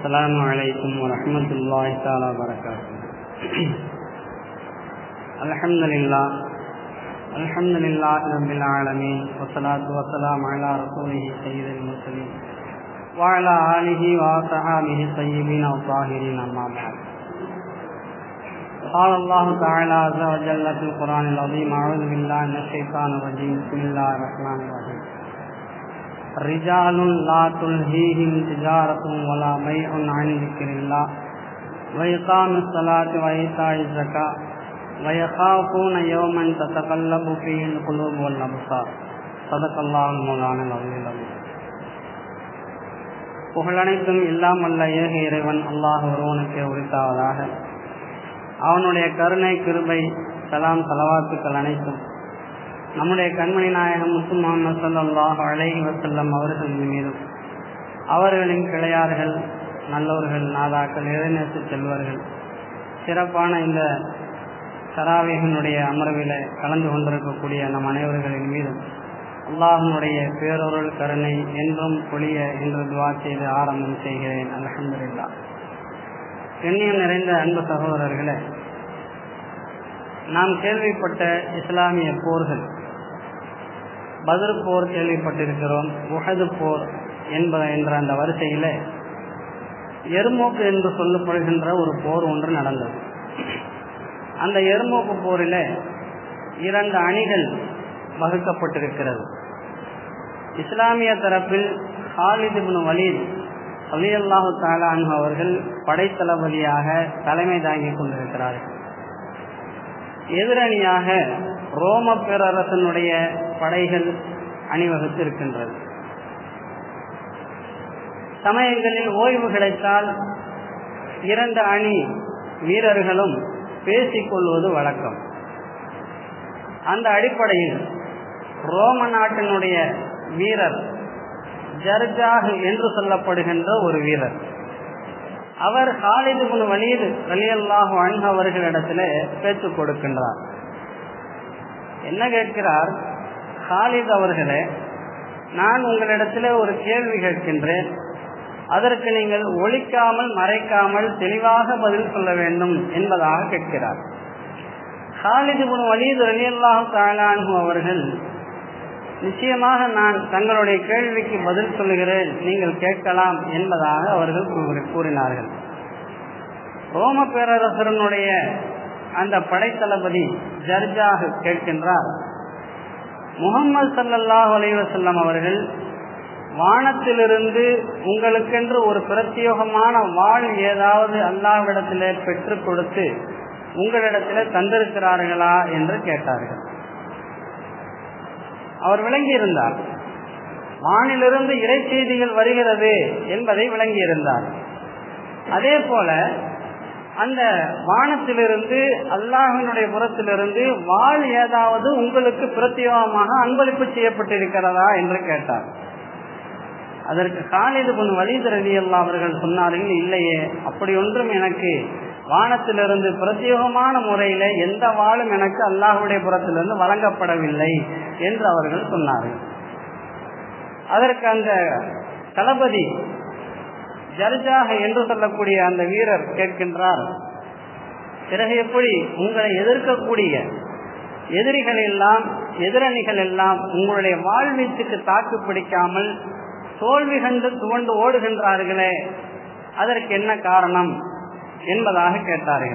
السلام عليكم ورحمة الله تعالى وبركاته الحمد لله الحمد لله رب العالمين والصلاة والسلام على رسوله سيد المرسلين وعلى آله وصحابه الطيبين الطاهرين أما بعد قال الله تعالى عز وجل في القرآن العظيم أعوذ بالله من الشيطان الرجيم بسم الله الرحمن الرحيم رجال لا تلهيهم تجارة ولا بيع عن ذكر الله وإقام الصلاة وإيتاء الزكاة ويخافون يوما تتقلب فيه القلوب والأبصار صدق الله المولانا العظيم العظيم புகழனைத்தும் எல்லாம் வல்ல ஏக இறைவன் அல்லாஹ் ஒருவனுக்கு உரித்தாவதாக அவனுடைய கருணை கிருபை சலாம் சலவாத்துக்கள் அனைத்தும் நம்முடைய கண்மணி நாயகம் முத்து முகமது சல்லாஹ் அலைஹி வசல்லம் அவர்கள் மீதும் அவர்களின் கிளையார்கள் நல்லவர்கள் நாதாக்கள் இறைநேசு செல்வர்கள் சிறப்பான இந்த சராவேகனுடைய அமர்வில் கலந்து கொண்டிருக்கக்கூடிய நம் அனைவர்களின் மீதும் அல்லாஹனுடைய பேரொருள் கருணை என்றும் பொழிய என்று துவா செய்து ஆரம்பம் செய்கிறேன் அலமதுல்லா கண்ணியம் நிறைந்த அன்பு சகோதரர்களே நாம் கேள்விப்பட்ட இஸ்லாமிய போர்கள் பதில் போர் கேள்விப்பட்டிருக்கிறோம் உஹது போர் என்பது என்ற அந்த வரிசையில் எருமோக்கு என்று சொல்லப்படுகின்ற ஒரு போர் ஒன்று நடந்தது அந்த எருமோக்கு போரில் இரண்டு அணிகள் வகுக்கப்பட்டிருக்கிறது இஸ்லாமிய தரப்பில் ஹாலித் இப்னு வலீத் அலி அல்லாஹு தாலான் அவர்கள் படைத்தளபதியாக தலைமை தாங்கிக் கொண்டிருக்கிறார்கள் எதிரணியாக ரோம பேரரசனுடைய படைகள் அணிவகுத்து இருக்கின்றது சமயங்களில் ஓய்வு கிடைத்தால் இரண்டு அணி வீரர்களும் பேசிக்கொள்வது வழக்கம் அந்த அடிப்படையில் ரோம நாட்டினுடைய வீரர் ஜர்ஜாக் என்று சொல்லப்படுகின்ற ஒரு வீரர் அவர் ஹாலிது குன் வலீது வலியல்லாஹு அன்ஹு அவர்களிடத்தில் பேச்சு கொடுக்கின்றார் என்ன கேட்கிறார் ஹாலித் அவர்களே நான் உங்களிடத்தில் ஒரு கேள்வி கேட்கின்றேன் அதற்கு நீங்கள் ஒழிக்காமல் மறைக்காமல் தெளிவாக பதில் சொல்ல வேண்டும் என்பதாக கேட்கிறார் ஹாலிது குன் வலீது ரலியல்லாஹு தாலான்ஹு அவர்கள் நிச்சயமாக நான் தங்களுடைய கேள்விக்கு பதில் சொல்லுகிறேன் நீங்கள் கேட்கலாம் என்பதாக அவர்கள் கூறினார்கள் ரோம பேரரசரனுடைய அந்த படைத்தளபதி ஜர்ஜாக கேட்கின்றார் முகம்மது சல்லல்லாஹ் அலைவசல்லம் அவர்கள் வானத்திலிருந்து உங்களுக்கென்று ஒரு பிரத்யேகமான வாழ் ஏதாவது அல்லாவிடத்திலே பெற்றுக் கொடுத்து உங்களிடத்திலே தந்திருக்கிறார்களா என்று கேட்டார்கள் அவர் விளங்கியிருந்தார் வானிலிருந்து இறை செய்திகள் வருகிறது என்பதை விளங்கியிருந்தார் அதே போல அந்த வானத்திலிருந்து அல்லாஹினுடைய புறத்திலிருந்து வாழ் ஏதாவது உங்களுக்கு பிரத்யேகமாக அன்பளிப்பு செய்யப்பட்டிருக்கிறதா என்று கேட்டார் அதற்கு காலிது பொன் வலிதர் அலி அல்லா அவர்கள் சொன்னார்கள் இல்லையே அப்படி ஒன்றும் எனக்கு வானத்திலிருந்து பிரத்யேகமான முறையில எந்த வாழும் எனக்கு அல்லாஹுடைய புறத்திலிருந்து வழங்கப்படவில்லை என்று அவர்கள் சொன்னார்கள் அதற்கு அந்த தளபதி ஜர்ஜாக என்று சொல்லக்கூடிய அந்த வீரர் கேட்கின்றார் பிறகு எப்படி உங்களை எதிர்க்கக்கூடிய எதிரிகள் எல்லாம் எதிரணிகள் எல்லாம் உங்களுடைய வாழ்வீச்சுக்கு தாக்கு பிடிக்காமல் தோல்வி கண்டு துவண்டு ஓடுகின்றார்களே அதற்கு என்ன காரணம் என்பதாக கேட்டார்கள்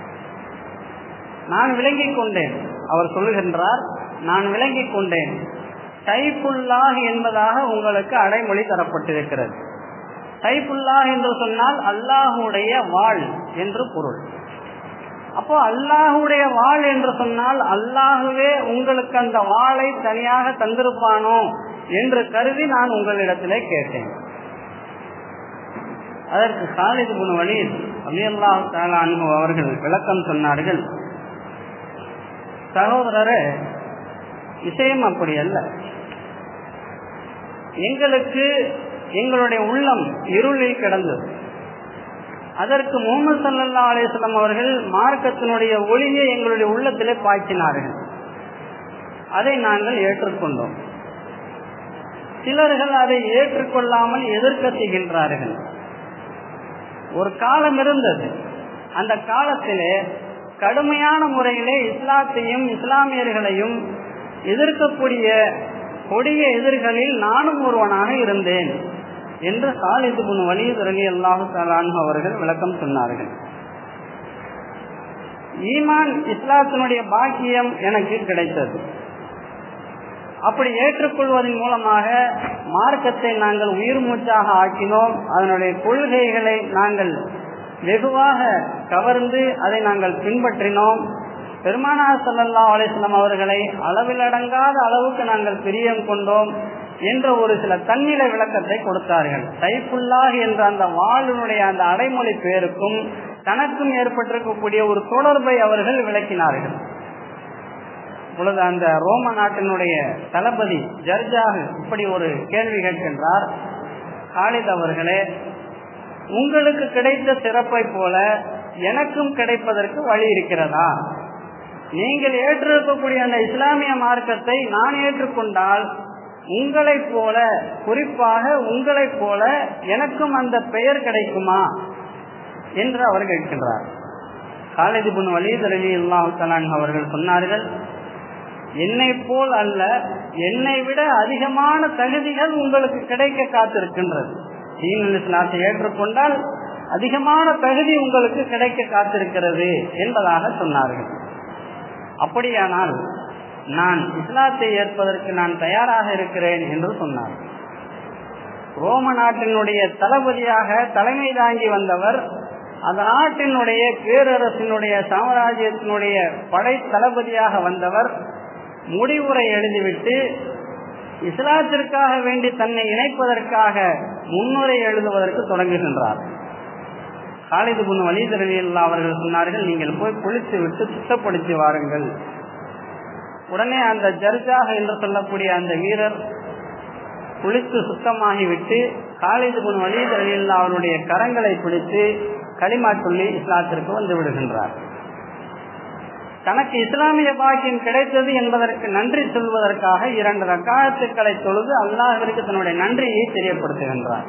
நான் விளங்கிக் கொண்டேன் அவர் சொல்லுகின்றார் நான் விளங்கிக் கொண்டேன் டைப்புல்லாஹ் என்பதாக உங்களுக்கு அடைமொழி தரப்பட்டிருக்கிறது டைப்புல்லாஹ் என்று சொன்னால் அல்லாஹுடைய வாழ் என்று பொருள் அப்போ அல்லாஹுடைய வாழ் என்று சொன்னால் அல்லாஹுவே உங்களுக்கு அந்த வாளை தனியாக தந்திருப்பானோ என்று கருதி நான் உங்களிடத்திலே கேட்டேன் அதற்கு சாலிது குண வழியில் அலியல்லாஹ் தாலா அன்பு அவர்கள் விளக்கம் சொன்னார்கள் சகோதரரே விஷயம் அப்படி அல்ல எங்களுக்கு எங்களுடைய உள்ளம் இருளில் கிடந்தது அதற்கு முகமது சல்லா அலிஸ்லாம் அவர்கள் மார்க்கத்தினுடைய ஒளியை எங்களுடைய உள்ளத்திலே பாய்ச்சினார்கள் அதை நாங்கள் ஏற்றுக்கொண்டோம் சிலர்கள் அதை ஏற்றுக்கொள்ளாமல் எதிர்க்க செய்கின்றார்கள் ஒரு காலம் இருந்தது அந்த காலத்திலே கடுமையான முறையிலே இஸ்லாத்தையும் இஸ்லாமியர்களையும் எதிர்க்கக்கூடிய கொடிய எதிர்களில் நானும் ஒருவனாக இருந்தேன் என்று சாலிது புன் வலிது அலி அல்லாஹு சலான் அவர்கள் விளக்கம் சொன்னார்கள் ஈமான் இஸ்லாத்தினுடைய பாக்கியம் எனக்கு கிடைத்தது அப்படி ஏற்றுக்கொள்வதன் மூலமாக மார்க்கத்தை நாங்கள் உயிர் மூச்சாக ஆக்கினோம் அதனுடைய கொள்கைகளை நாங்கள் வெகுவாக கவர்ந்து அதை நாங்கள் பின்பற்றினோம் பெருமானா சல்லல்லா அலிஸ்லாம் அவர்களை அளவிலடங்காத அளவுக்கு நாங்கள் பிரியம் கொண்டோம் என்ற ஒரு சில தன்னிலை விளக்கத்தை கொடுத்தார்கள் தைப்புல்லாஹ் என்ற அந்த வாளினுடைய அந்த அடைமொழி பேருக்கும் தனக்கும் ஏற்பட்டிருக்கக்கூடிய ஒரு தொடர்பை அவர்கள் விளக்கினார்கள் இப்பொழுது அந்த ரோம நாட்டினுடைய தளபதி ஜர்ஜாக இப்படி ஒரு கேள்வி கேட்கின்றார் காலித் அவர்களே உங்களுக்கு கிடைத்த சிறப்பை போல எனக்கும் கிடைப்பதற்கு வழி இருக்கிறதா நீங்கள் ஏற்றிருக்கக்கூடிய அந்த இஸ்லாமிய மார்க்கத்தை நான் ஏற்றுக்கொண்டால் உங்களைப் போல குறிப்பாக உங்களைப் போல எனக்கும் அந்த பெயர் கிடைக்குமா என்று அவர் கேட்கின்றார் காலேஜ் புன் வலீத் அலி அல்லாஹு அவர்கள் சொன்னார்கள் என்னை போல் அல்ல என்னை விட அதிகமான தகுதிகள் உங்களுக்கு கிடைக்க காத்திருக்கின்றது தீன் இஸ்லாத்தை ஏற்றுக்கொண்டால் அதிகமான தகுதி உங்களுக்கு கிடைக்க காத்திருக்கிறது என்பதாக சொன்னார்கள் அப்படியானால் நான் இஸ்லாத்தை ஏற்பதற்கு நான் தயாராக இருக்கிறேன் என்று சொன்னார் ரோம நாட்டினுடைய தளபதியாக தலைமை தாங்கி வந்தவர் அந்த நாட்டினுடைய பேரரசினுடைய சாம்ராஜ்யத்தினுடைய படை தளபதியாக வந்தவர் முடிவுரை எழுதிவிட்டு இஸ்லாத்திற்காக வேண்டி தன்னை இணைப்பதற்காக முன்னுரை எழுதுவதற்கு தொடங்குகின்றார் காலிது புன் வழிதரவியல் அவர்கள் சொன்னார்கள் நீங்கள் போய் குளித்து விட்டு சுத்தப்படுத்தி வாருங்கள் உடனே அந்த ஜர்ஜாக என்று சொல்லக்கூடிய அந்த வீரர் குளித்து சுத்தமாகிவிட்டு காலிது புன் வழிதரவியல் அவருடைய கரங்களை பிடித்து களிமா சொல்லி இஸ்லாத்திற்கு வந்து விடுகின்றார் தனக்கு இஸ்லாமிய பாக்கியம் கிடைத்தது என்பதற்கு நன்றி சொல்வதற்காக இரண்டு ரக்காயத்துக்களை தொழுது அல்லாஹிற்கு தன்னுடைய நன்றியை தெரியப்படுத்துகின்றார்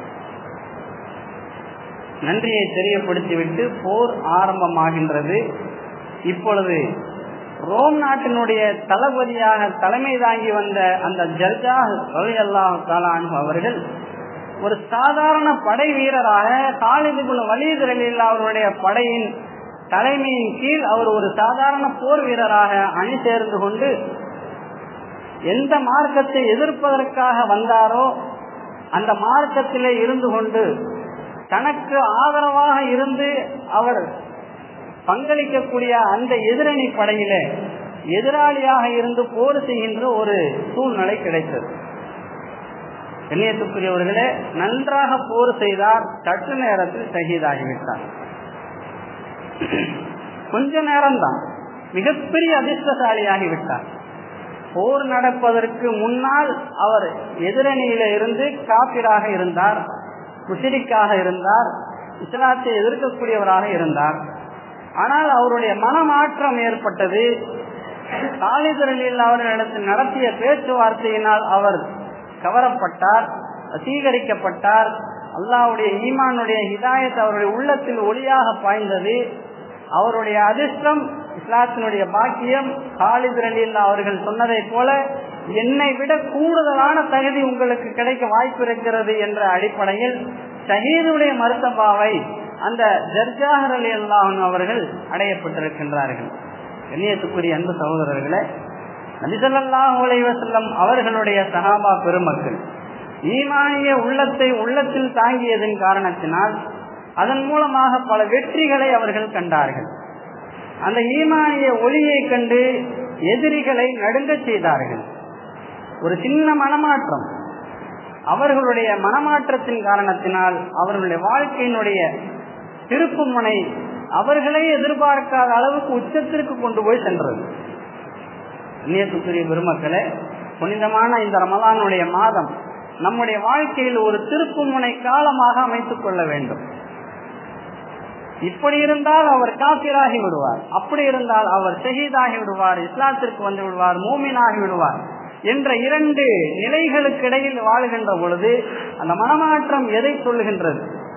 நன்றியை தெரியப்படுத்திவிட்டு போர் ஆரம்பமாகின்றது இப்பொழுது ரோம் நாட்டினுடைய தளபதியாக தலைமை தாங்கி வந்த அந்த ஜர்ஜா ரவி அல்லாஹு அவர்கள் ஒரு சாதாரண படை வீரராக காலிதுகுல வலிதுரலில் அவருடைய படையின் தலைமையின் கீழ் அவர் ஒரு சாதாரண போர் வீரராக அணி சேர்ந்து கொண்டு எந்த மார்க்கத்தை எதிர்ப்பதற்காக வந்தாரோ அந்த மார்க்கத்திலே இருந்து கொண்டு தனக்கு ஆதரவாக இருந்து அவர் பங்களிக்கக்கூடிய அந்த எதிரணி படையில எதிராளியாக இருந்து போர் செய்கின்ற ஒரு சூழ்நிலை கிடைத்தது கண்ணியத்துக்குரியவர்களே நன்றாக போர் செய்தார் சற்று நேரத்தில் ஷஹீதாகிவிட்டார் கொஞ்ச நேரம்தான் மிகப்பெரிய அதிர்ஷ்டசாலியாகி விட்டார் போர் நடப்பதற்கு முன்னால் அவர் எதிரணியில இருந்து காப்பிராக இருந்தார் முஷிரிக்காக இருந்தார் இஸ்லாத்தை எதிர்க்கக்கூடியவராக இருந்தார் ஆனால் அவருடைய மனமாற்றம் ஏற்பட்டது காலிதரலில் அவர்களிடத்தில் நடத்திய பேச்சுவார்த்தையினால் அவர் கவரப்பட்டார் வசீகரிக்கப்பட்டார் அல்லாவுடைய ஈமானுடைய ஹிதாயத் அவருடைய உள்ளத்தில் ஒளியாக பாய்ந்தது அவருடைய அதிர்ஷ்டம் இஸ்லாத்தினுடைய பாக்கியம் காலித் ரலில்லா அவர்கள் சொன்னதை போல என்னை விட கூடுதலான தகுதி உங்களுக்கு கிடைக்க வாய்ப்பு இருக்கிறது என்ற அடிப்படையில் ஷஹீதுடைய மருத்தபாவை அந்த ஜர்ஜாஹர் அலி அல்லாஹன் அவர்கள் அடையப்பட்டிருக்கின்றார்கள் கண்ணியத்துக்குரிய அன்பு சகோதரர்களே நபிசல்லாஹு அலைவசல்லம் அவர்களுடைய சகாபா பெருமக்கள் ஈமானிய உள்ளத்தை உள்ளத்தில் தாங்கியதன் காரணத்தினால் அதன் மூலமாக பல வெற்றிகளை அவர்கள் கண்டார்கள் அந்த ஈமானிய ஒளியை கண்டு எதிரிகளை நடுங்க செய்தார்கள் ஒரு சின்ன மனமாற்றம் அவர்களுடைய மனமாற்றத்தின் காரணத்தினால் அவர்களுடைய வாழ்க்கையினுடைய திருப்பு முனை அவர்களே எதிர்பார்க்காத அளவுக்கு உச்சத்திற்கு கொண்டு போய் சென்றது நேற்றுக்குரிய பெருமக்களே புனிதமான இந்த ரமலானுடைய மாதம் நம்முடைய வாழ்க்கையில் ஒரு திருப்பு முனை காலமாக அமைத்துக் கொள்ள வேண்டும் இப்படி இருந்தால் அவர் காசிராகி விடுவார் அப்படி இருந்தால் அவர் ஷஹீதாகி விடுவார் இஸ்லாத்திற்கு வந்து விடுவார் மூமினாகி விடுவார் என்ற இரண்டு நிலைகளுக்கு இடையில் வாழுகின்ற பொழுது அந்த மனமாற்றம் எதை சொல்லுகின்றது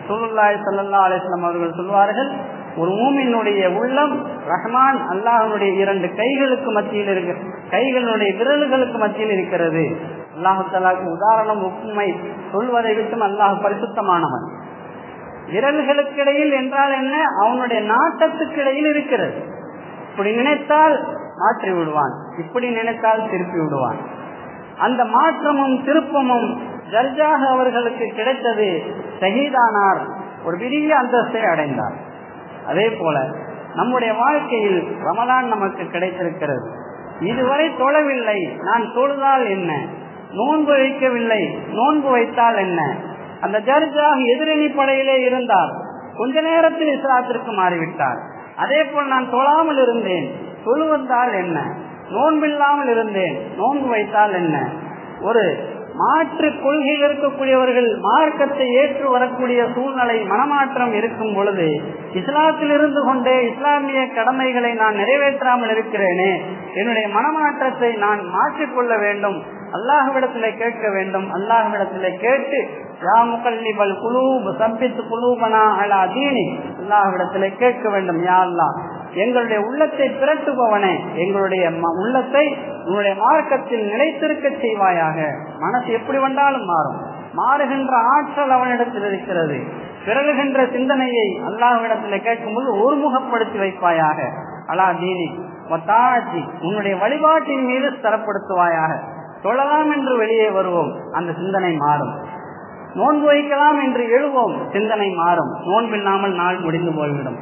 சுல்லாய் சல்லா அலிஸ்லாம் அவர்கள் சொல்வார்கள் ஒரு மூமினுடைய உள்ளம் ரஹ்மான் அல்லாஹனுடைய இரண்டு கைகளுக்கு மத்தியில் இருக்கிற கைகளுடைய விரல்களுக்கு மத்தியில் இருக்கிறது அல்லாஹு தலாக்கு உதாரணம் ஒப்புமை சொல்வதை விட்டும் அல்லாஹ் பரிசுத்தமானவன் விரல்களுக்கு இடையில் என்றால் என்ன அவனுடைய நாட்டத்துக்கு இடையில் இருக்கிறது இப்படி நினைத்தால் மாற்றி விடுவான் இப்படி நினைத்தால் திருப்பி விடுவான் அந்த மாற்றமும் திருப்பமும் ஜர்ஜாக அவர்களுக்கு கிடைத்தது ஷஹீதானார் ஒரு பெரிய அந்தஸ்தை அடைந்தார் அதே போல நம்முடைய வாழ்க்கையில் ரமதான் நமக்கு கிடைத்திருக்கிறது இதுவரை தொழவில்லை நான் தொழுதால் என்ன நோன்பு வைக்கவில்லை நோன்பு வைத்தால் என்ன அந்த ஜர்ஜாக எதிரணி படையிலே இருந்தார் கொஞ்ச நேரத்தில் இஸ்லாத்திற்கு மாறிவிட்டார் அதே போல் நான் தொழாமல் இருந்தேன் தொழுவந்தால் என்ன நோன்பில்லாமல் இருந்தேன் நோன்பு வைத்தால் என்ன ஒரு மாற்று கொள்கையில் இருக்கக்கூடியவர்கள் மார்க்கத்தை ஏற்று வரக்கூடிய சூழ்நிலை மனமாற்றம் இருக்கும் பொழுது இஸ்லாத்தில் இருந்து கொண்டே இஸ்லாமிய கடமைகளை நான் நிறைவேற்றாமல் இருக்கிறேனே என்னுடைய மனமாற்றத்தை நான் மாற்றிக்கொள்ள வேண்டும் அல்லாஹ்விடத்திலே கேட்க வேண்டும் அல்லாஹ்விடத்திலே கேட்டு யா முகல்லிபல் குலூப் சப்பித்து குலூபனா அலா தீனி அல்லாஹ்விடத்திலே கேட்க வேண்டும் யா அல்லாஹ் எங்களுடைய உள்ளத்தை திரட்டுபவனே எங்களுடைய உள்ளத்தை உன்னுடைய மார்க்கத்தில் நிலைத்திருக்க செய்வாயாக மனசு எப்படி வந்தாலும் மாறும் மாறுகின்ற ஆற்றல் அவனிடத்தில் இருக்கிறது பிறகுகின்ற சிந்தனையை அல்லாஹ்விடத்தில் கேட்கும்போது ஒருமுகப்படுத்தி வைப்பாயாக அலா தீனி ஒத்தாட்சி உன்னுடைய வழிபாட்டின் மீது ஸ்தரப்படுத்துவாயாக தொழலாம் என்று வெளியே வருவோம் அந்த சிந்தனை மாறும் நோன்பு வைக்கலாம் என்று எழுவோம் சிந்தனை மாறும் நோன்பில்லாமல் நாள் முடிந்து போய்விடும்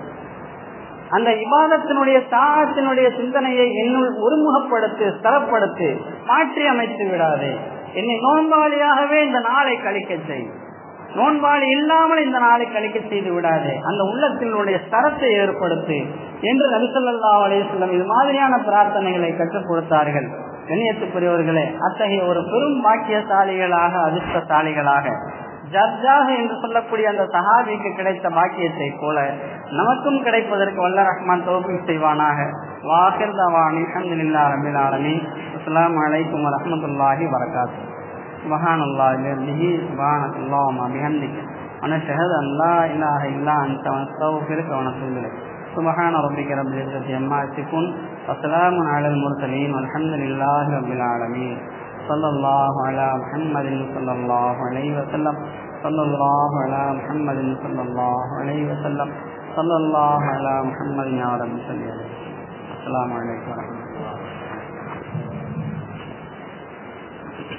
அந்த இபாதத்தினுடைய தாகத்தினுடைய சிந்தனையை என்னுள் ஒருமுகப்படுத்து ஸ்தரப்படுத்து மாற்றி அமைத்து விடாதே என்னை நோன்பாளியாகவே இந்த நாளை கழிக்க செய் நோன்பாளி இல்லாமல் இந்த நாளை கழிக்க செய்து விடாதே அந்த உள்ளத்தினுடைய ஸ்தரத்தை ஏற்படுத்து என்று நபிசல்லா அலையம் இது மாதிரியான பிரார்த்தனைகளை கற்றுக் கொடுத்தார்கள் கண்ணியத்துக்குரியவர்களே அத்தகைய ஒரு பெரும் பாக்கியசாலிகளாக அதிர்ஷ்டசாலிகளாக ஜர்ஜாக என்று சொல்லக்கூடிய அந்த சஹாபிக்கு கிடைத்த பாக்கியத்தை போல நமக்கும் கிடைப்பதற்கு வல்ல ரஹ்மான் தோப்பி செய்வானாக வாஹிர் தவானி அஹமதுல்லா ரபில் ஆலமி அஸ்லாம் வலைக்கும் வரமத்துல்லாஹி வரகாத்து سبحان الله بحمده سبحانك اللهم بحمدك ونشهد أن لا إله إلا أنت ونستغفرك ونتوب إليك سبحان ربك رب العزة عما يصفون وسلام على المرسلين والحمد لله رب العالمين صلى الله على محمد صلى الله عليه وسلم صلى الله على محمد صلى الله عليه وسلم صلى الله على محمد يا رب صل عليه السلام عليكم ورحمة الله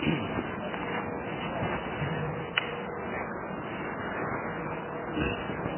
Thank you.